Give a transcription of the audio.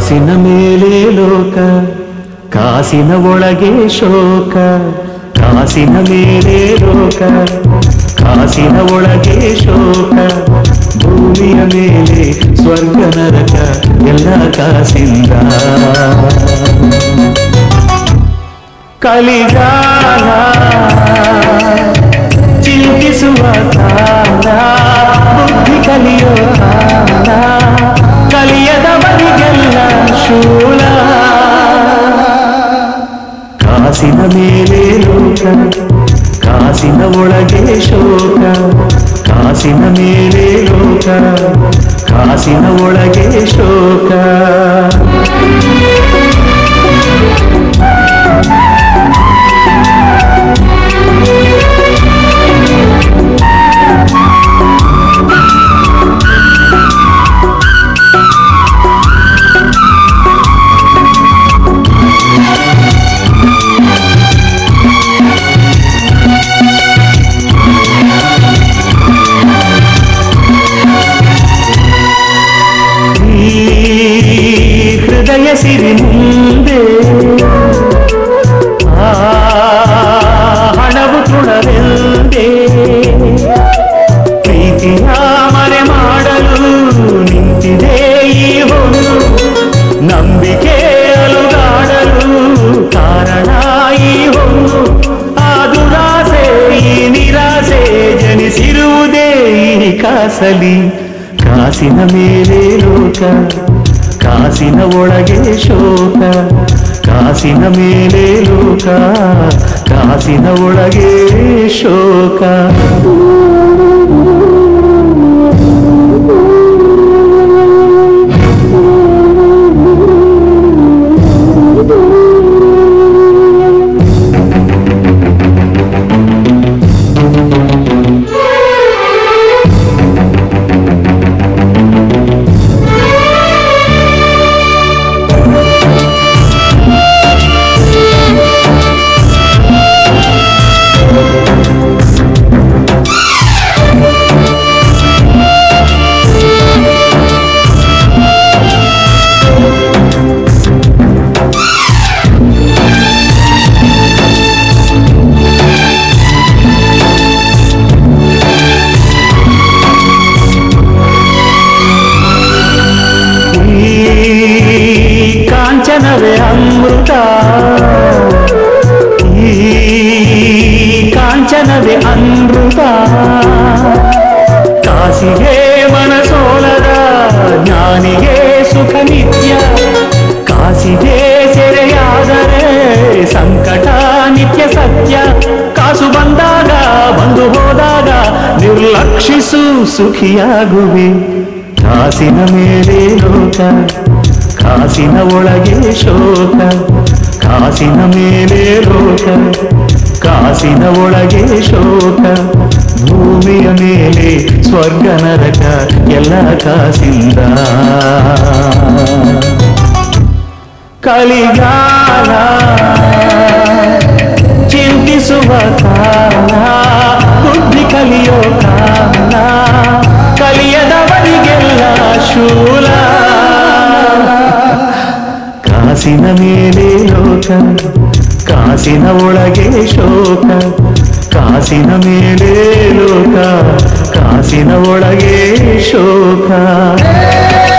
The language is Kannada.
ಕಾಸಿನ ಮೇಲೆ ಲೋಕ ಕಾಸಿನ ಒಳಗೆ ಶೋಕ ಕಾಸಿನ ಮೇಲೆ ಲೋಕ ಕಾಸಿನ ಒಳಗೆ ಶೋಕ ಭೂಮಿಯ ಮೇಲೆ ಸ್ವರ್ಗ ನರಕ ಎಲ್ಲ ಕಾಸಿಂದ ಕಲಿಗಾಲ ಚಿಂತಿಸುವ ಕಾಲ ಬುದ್ಧಿ ಕಲಿಯೋ ಕಾಲ ಕಲಿಯದವರಿಗೆಲ್ಲ ಶೂಲ ಕಾಸಿನ ಮೇಲೆ ಲೋಕ ಕಾಸಿನ ಒಳಗೆ ಶೋಕ ಕಾಸಿನ ಮೇಲೆ ಲೋಕ ಕಾಸಿನ ಒಳಗೆ ಶೋಕ ಈ ಹೃದಯ ಸಿರಿ ಮುಂದೆ ಆ ಹಣವು ತೃಣವೆಂದೇ ಪ್ರೀತಿಯ ಮನೆ ಮಾಡಲು ನಿಂತಿದೆ ಈ ಹೊನ್ನು ನಂಬಿಕೆ ಅಲುಗಾಡಲು ಕಾರಣ ಈ ಹೊನ್ನು ಆ ದುರಾಸೆ ಈ ನಿರಾಸೆ ಜನಿಸಿರುವುದೇ ಈ ಕಾಸಲಿ ಕಾಸಿನ ಮೇಲೆ ಲೋಕ ಕಾಸಿನ ಒಳಗೆ ಶೋಕ ಕಾಸಿನ ಮೇಲೆ ಲೋಕ ಕಾಸಿನ ಒಳಗೆ ಶೋಕ ಈ ಕಾಂಚನವೇ ಅಮೃತ ಈ ಕಾಂಚನವೇ ಅಮೃತ ಕಾಸಿಗೆ ಮನಸೋಲದ ಜ್ಞಾನಿಗೆ ಸುಖ ನಿತ್ಯ ಕಾಸಿಗೆ ಸೆರೆಯಾದರೆ ಸಂಕಟ ನಿತ್ಯ ಸತ್ಯ ಕಾಸು ಬಂದಾಗ ಬಂದು ಹೋದಾಗ ನಿರ್ಲಕ್ಷಿಸು ಸುಖಿಯಾಗುವೆ ಕಾಸಿನ ಮೇಲೆ ಲೋಕ ಕಾಸಿನ ಒಳಗೆ ಶೋಕ ಕಾಸಿನ ಮೇಲೆ ಲೋಕ ಕಾಸಿನ ಒಳಗೆ ಶೋಕ ಭೂಮಿಯ ಮೇಲೆ ಸ್ವರ್ಗ ನರಕ ಎಲ್ಲ ಕಾಸಿಂದ ಕಲಿಗಾಲ ಚಿಂತಿಸುವ ಕಾಲ ಬುದ್ಧಿ ಕಲಿಯೋ ಕಾಲ ಕಲಿಯದವರಿಗೆಲ್ಲ ಶೂಲ ಕಾಸಿನ ಮೇಲೆ ಲೋಕ ಕಾಸಿನ ಒಳಗೆ ಶೋಕ ಕಾಸಿನ ಮೇಲೆ ಲೋಕ ಕಾಸಿನ ಒಳಗೆ ಶೋಕ